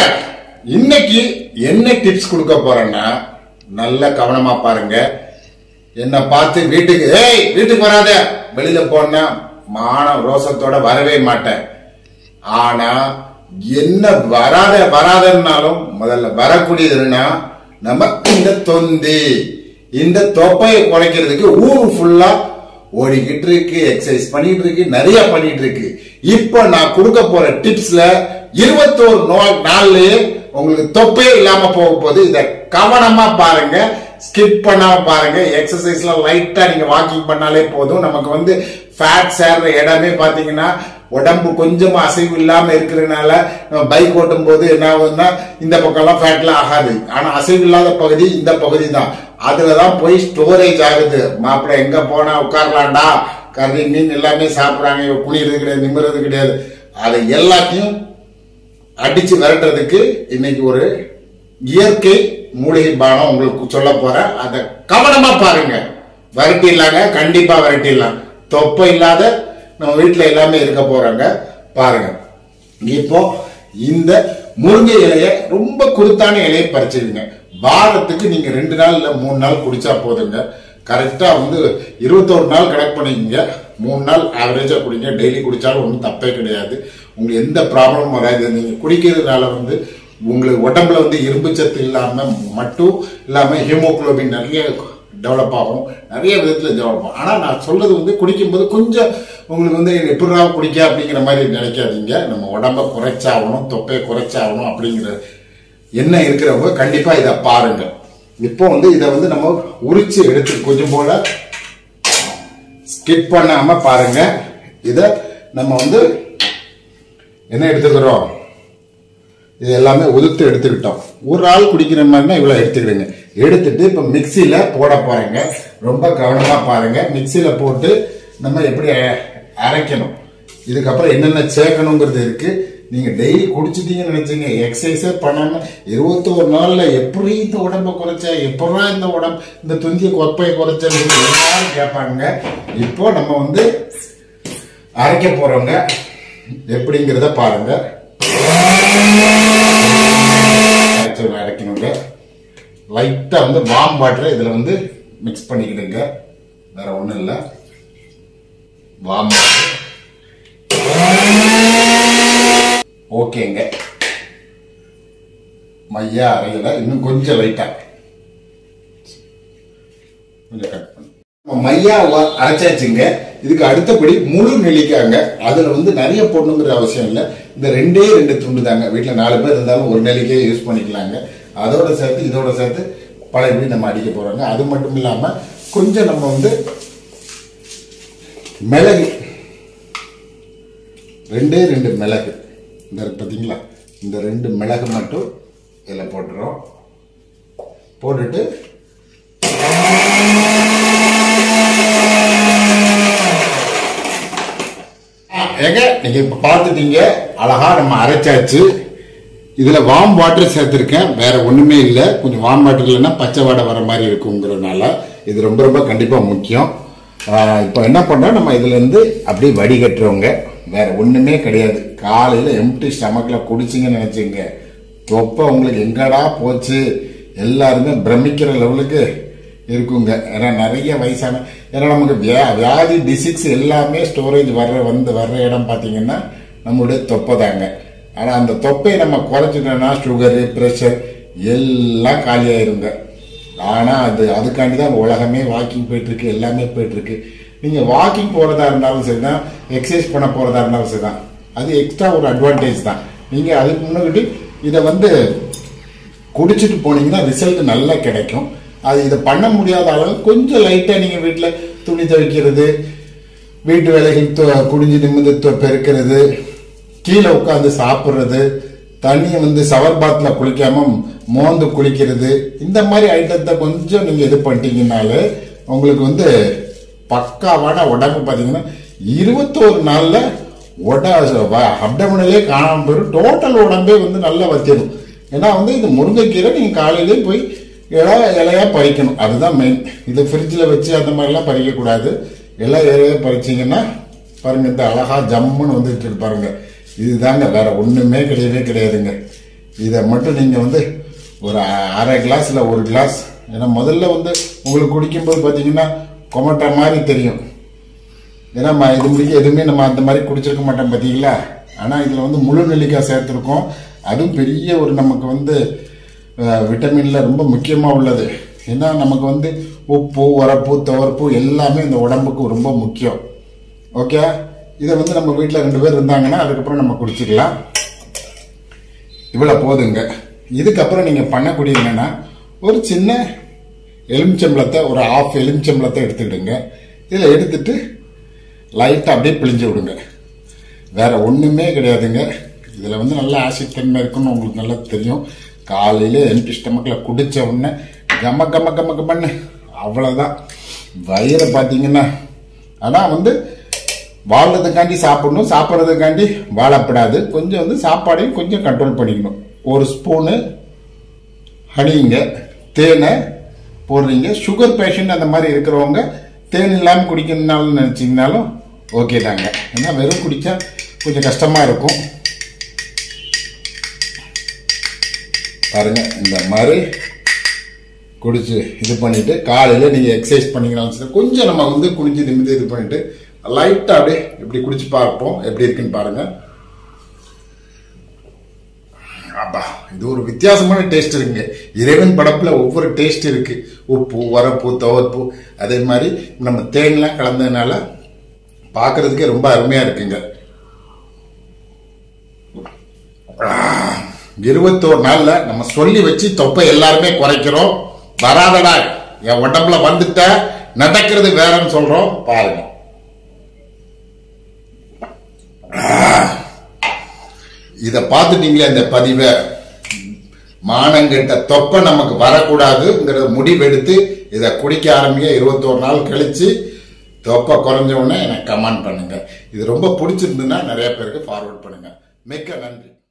இன்னைக்கு என்ன டிப்ஸ் கொடுக்க போறேன்னா நல்ல கவனமா பாருங்க என்ன பார்த்து வீட்டுக்கு ஏய் வீட்டுக்கு வராத வெளியில போனா மான ரோசத்தோட வரவே மாட்டேன் ஆனா என்ன வராத வராதன்னாலும் முதல்ல வரக்கூடியதுன்னா நம்ம இந்த தொந்தி இந்த தொப்பையை குறைக்கிறதுக்கு ஊர் ஃபுல்லா ஓடிக்கிட்டு இருக்கு எக்ஸசைஸ் பண்ணிட்டு இருக்கு நிறைய பண்ணிட்டு இருக்கு இப்போ நான் கொடுக்க போற டிப்ஸ்ல இருபத்தோரு நாள் நாள்லயே உங்களுக்கு தொப்பையே இல்லாம போக போகுது இத கவனமா பாருங்க ஸ்கிப் பண்ணாம பாருங்க எக்ஸசைஸ்ல லைட்டா நீங்க வாக்கிங் பண்ணாலே போதும் நமக்கு வந்து ஃபேட் சேர்ற இடமே பாத்தீங்கன்னா உடம்பு கொஞ்சம் அசைவு இல்லாம இருக்கிறதுனால நம்ம பைக் ஓட்டும் போது என்ன ஆகுதுன்னா இந்த பக்கம்லாம் ஃபேட்ல ஆகாது ஆனா அசைவு இல்லாத பகுதி இந்த பகுதி தான் அதுலதான் போய் ஸ்டோரேஜ் ஆகுது மாப்பிள்ளை எங்க போனா உட்காரலாம்டா கறி மீன் எல்லாமே சாப்பிடுறாங்க இவ குனிறது கிடையாது நிமிறது கிடையாது அதை எல்லாத்தையும் அடிச்சு விரட்டுறதுக்கு இன்னைக்கு ஒரு இயற்கை மூலிகை பானம் உங்களுக்கு சொல்ல போறேன் அதை கவனமா பாருங்க விரட்டிடலாங்க கண்டிப்பா விரட்டிடலாம் தொப்பை இல்லாத நம்ம வீட்டுல எல்லாமே இருக்க போறாங்க பாருங்க இப்போ இந்த முருங்கை இலைய ரொம்ப குருத்தான இலையை பறிச்சிருங்க வாரத்துக்கு நீங்க ரெண்டு நாள் இல்ல மூணு நாள் குடிச்சா போதுங்க கரெக்டா வந்து இருபத்தோரு நாள் கணக்கு பண்ணிக்கங்க மூணு நாள் ஆவரேஜா குடிங்க டெய்லி குடிச்சாலும் ஒன்றும் தப்பே கிடையாது உங்களுக்கு எந்த ப்ராப்ளமும் வராது நீங்க குடிக்கிறதுனால வந்து உங்களுக்கு உடம்புல வந்து இரும்பு சத்து இல்லாம மட்டும் இல்லாம ஹீமோகுளோபின் நிறைய டெவலப் ஆகும் நிறைய விதத்துல டெவலப் ஆகும் ஆனா நான் சொல்றது வந்து குடிக்கும்போது கொஞ்சம் உங்களுக்கு வந்து எப்படிடா குடிக்க அப்படிங்கிற மாதிரி நினைக்காதீங்க நம்ம உடம்ப குறைச்சாகணும் தொப்பையை குறைச்சாகணும் அப்படிங்கிற என்ன இருக்கிறவங்க கண்டிப்பா இதை பாருங்க இப்போ வந்து இதை வந்து நம்ம உரிச்சு எடுத்து கொஞ்சம் போல ஸ்கிப் பண்ணாம பாருங்க இத நம்ம வந்து என்ன எடுத்துக்கிறோம் இது எல்லாமே உதுத்து எடுத்துக்கிட்டோம் ஒரு ஆள் குடிக்கிற மாதிரினா இவ்வளவு எடுத்துக்கிடுங்க எடுத்துட்டு இப்ப மிக்சியில போட போறேங்க ரொம்ப கவனமா பாருங்க மிக்சியில போட்டு நம்ம எப்படி அ- அரைக்கணும் இதுக்கப்புறம் என்னென்ன சேர்க்கணுங்கிறது இருக்கு நீங்க டெய்லி குடிச்சிட்டீங்கன்னு நினைச்சீங்க எக்ஸசைஸே பண்ணாம இருபத்தோரு நாள்ல எப்படி இந்த உடம்ப குறைச்ச எப்படா இந்த உடம்பு இந்த துந்திய கொப்பையை குறைச்சது எல்லாரும் கேட்பாங்க இப்போ நம்ம வந்து அரைக்க போறோங்க எப்படிங்கிறத பாருங்க அரைச்சு அரைக்கணுங்க லைட்டா வந்து வாம் வாட்டரை இதுல வந்து மிக்ஸ் பண்ணிக்கிடுங்க வேற ஒண்ணும் இல்ல வாம் வாட்டர் ஓகேங்க மையா அரையல இன்னும் கொஞ்சம் லைட்டா கொஞ்சம் கட் பண்ணு நம்ம மையா வ- அரைச்சாச்சுங்க இதுக்கு அடுத்தபடி முழு நெல்லிக்காங்க அதுல வந்து நிறைய போடணுங்கிற அவசியம் இல்லை இந்த ரெண்டே ரெண்டு துண்டு தாங்க வீட்டுல நாலு பேர் இருந்தாலும் ஒரு நெல்லிக்காய் யூஸ் பண்ணிக்கலாங்க அதோட சேர்த்து இதோட சேர்த்து பழையபடி நம்ம அடிக்க போறோங்க அது மட்டும் இல்லாம கொஞ்சம் நம்ம வந்து மிளகு ரெண்டே ரெண்டு மிளகு இந்த இருக்கு பார்த்தீங்களா இந்த ரெண்டு மிளகு மட்டும் இதில் போட்டுறோம் போட்டுட்டு ஏங்க நீங்க இப்ப பார்த்துட்டீங்க அழகா நம்ம அரைச்சாச்சு இதுல வாம் வாட்டர் சேர்த்திருக்கேன் வேற ஒண்ணுமே இல்ல கொஞ்சம் வாம் வாட்டர் இல்லைன்னா பச்சை வாடை வர மாதிரி இருக்குங்கிறதுனால இது ரொம்ப ரொம்ப கண்டிப்பா முக்கியம் ஆஹ் இப்போ என்ன பண்றோம் நம்ம இதுல இருந்து அப்படியே வடிகட்டுறோங்க வேற ஒண்ணுமே கிடையாது காலையில எம்டி ஸ்டமக்ல குடிச்சிங்கன்னு நினைச்சுங்க தொப்பை உங்களுக்கு எங்கடா போச்சு எல்லாருமே பிரமிக்கிற லெவலுக்கு இருக்குங்க ஏன்னா நிறைய வயசான ஏன்னா நமக்கு வியா வியாதி டிசீஸ் எல்லாமே ஸ்டோரேஜ் வர்ற வந்து வர்ற இடம் பார்த்தீங்கன்னா நம்மளுடைய தொப்பை தாங்க ஆனால் அந்த தொப்பையை நம்ம குறைச்சிட்டோம்னா சுகரு ப்ரெஷர் எல்லாம் காலியாயிருங்க ஆனால் அது அதுக்காண்டி தான் உலகமே வாக்கிங் போயிட்டு இருக்கு எல்லாமே போயிட்டு இருக்கு நீங்கள் வாக்கிங் போகிறதா இருந்தாலும் சரி தான் எக்ஸசைஸ் பண்ண போகிறதா இருந்தாலும் சரி தான் அது எக்ஸ்ட்ரா ஒரு அட்வான்டேஜ் தான் நீங்கள் அதுக்கு முன்னாடி இதை வந்து குடிச்சிட்டு போனீங்கன்னா ரிசல்ட் நல்லா கிடைக்கும் அது இதை பண்ண முடியாத அளவு கொஞ்சம் லைட்டாக நீங்கள் வீட்டில் துணி துவைக்கிறது வீட்டு வேலைகள் து- குடிஞ்சு நிமிந்து து- பெருக்கிறது கீழே உட்காந்து சாப்பிட்றது தண்ணியை வந்து சவர் பாத்ல குளிக்காம மோந்து குளிக்கிறது இந்த மாதிரி ஐட்டத்தை கொஞ்சம் நீங்க இது பண்ணிட்டீங்கனாலே உங்களுக்கு வந்து பக்காவான உடம்பு பார்த்தீங்கன்னா இருபத்தோரு நாள்ல உட அப்டமனிலே காணாம போயிடும் டோட்டல் உடம்பே வந்து நல்லா வத்திடும் ஏன்னா வந்து இது முருங்கைக்கீரை நீங்க காலையிலே போய் இலை இலையா பறிக்கணும் அதுதான் மெயின் இது ஃப்ரிட்ஜில் வச்சு அந்த மாதிரிலாம் பறிக்கக்கூடாது இலை இலையா பறிச்சீங்கன்னா பாருங்க இந்த அழகா ஜம்முன்னு வந்துட்டு இருக்கு பாருங்க இதுதாங்க வேற ஒண்ணுமே கிடையவே கிடையாதுங்க இதை மட்டும் நீங்கள் வந்து ஒரு அ- அரை கிளாஸ்ல ஒரு கிளாஸ் ஏன்னா முதல்ல வந்து உங்களுக்கு குடிக்கும்போது பார்த்தீங்கன்னா கொமட்டா மாதிரி தெரியும் ஏன்னா ம- இது முடிக்க எதுவுமே நம்ம அந்த மாதிரி குடிச்சிருக்க மாட்டோம் பார்த்தீங்களா ஆனால் இதில் வந்து முழு நெல்லிக்காய் சேர்த்துருக்கோம் அதுவும் பெரிய ஒரு நமக்கு வந்து அஹ், விட்டமின்ல ரொம்ப முக்கியமாக உள்ளது ஏன்னா நமக்கு வந்து உப்பு உரப்பு துவர்ப்பு எல்லாமே இந்த உடம்புக்கு ரொம்ப முக்கியம் ஓகே இதை வந்து நம்ம வீட்டில் ரெண்டு பேர் இருந்தாங்கன்னா அதுக்கப்புறம் நம்ம குடிச்சிக்கலாம் இவ்வளோ போதுங்க இதுக்கப்புறம் நீங்கள் பண்ணக்கூடிய என்னன்னா ஒரு சின்ன எலுமிச்சம்பளத்தை ஒரு ஆஃப் எலுமிச்சம்பளத்தை எடுத்துக்கிடுங்க இதில் எடுத்துட்டு லைட்டாக அப்படியே பிழிஞ்சு விடுங்க வேற ஒன்றுமே கிடையாதுங்க இதில் வந்து நல்ல ஆசிட் தன்மை இருக்குன்னு உங்களுக்கு நல்லா தெரியும் காலையில் எம்டி ஸ்டமக்கில் குடிச்ச உடனே கம கம கம கமன்னு அவ்வளோதான் வயிறை பார்த்தீங்கன்னா ஆனால் வந்து வாழ்றதுக்காண்டி சாப்பிடணும் சாப்பிட்றதுக்காண்டி வாழப்படாது கொஞ்சம் வந்து சாப்பாடையும் கொஞ்சம் கண்ட்ரோல் பண்ணிக்கணும் ஒரு ஸ்பூனு ஹனிங்க தேனை போடுறீங்க சுகர் பேஷண்ட் அந்த மாதிரி இருக்கிறவங்க தேன் இல்லாமல் குடிக்கணும்னாலும் நினச்சிங்கனாலும் ஓகே தாங்க ஏன்னா வெறும் குடித்தா கொஞ்சம் கஷ்டமாக இருக்கும் பாருங்க இந்த மாதிரி குடிச்சு இது பண்ணிட்டு காலையில் நீங்கள் எக்ஸசைஸ் பண்ணிங்கனாலும் சரி கொஞ்சம் நம்ம வந்து குடிச்சு நிமிந்து இது பண்ணிட்டு லைட்டாக அப்படியே இப்படி குடிச்சு பார்ப்போம் எப்படி இருக்குன்னு பாருங்க அப்பா இது ஒரு வித்தியாசமான டேஸ்ட் இருக்குங்க இறைவன் படப்புல ஒவ்வொரு டேஸ்ட் இருக்கு உப்பு வரப்பு துவர்ப்பு அதே மாதிரி நம்ம தேன்லாம் கலந்ததுனால பார்க்கிறதுக்கே ரொம்ப அருமையா இருக்குங்க இருபத்தோரு நாள்ல நம்ம சொல்லி வச்சு தொப்பை எல்லாருமே குறைக்கிறோம் வராதடா என் உடம்புல வந்துட்ட நடக்கிறது வேறன்னு சொல்றோம் பாருங்க இத பார்த்துட்டீங்களே இந்த பதிவை மானங்கெட்ட தொப்பை நமக்கு வரக்கூடாதுங்கிறத முடிவெடுத்து இதை குடிக்க ஆரம்பிக்க இருபத்தோரு நாள் கழிச்சு தொப்பை குறைஞ்ச உடனே எனக்கு கமெண்ட் பண்ணுங்க இது ரொம்ப பிடிச்சிருந்துன்னா நிறைய பேருக்கு ஃபார்வர்ட் பண்ணுங்க மிக்க நன்றி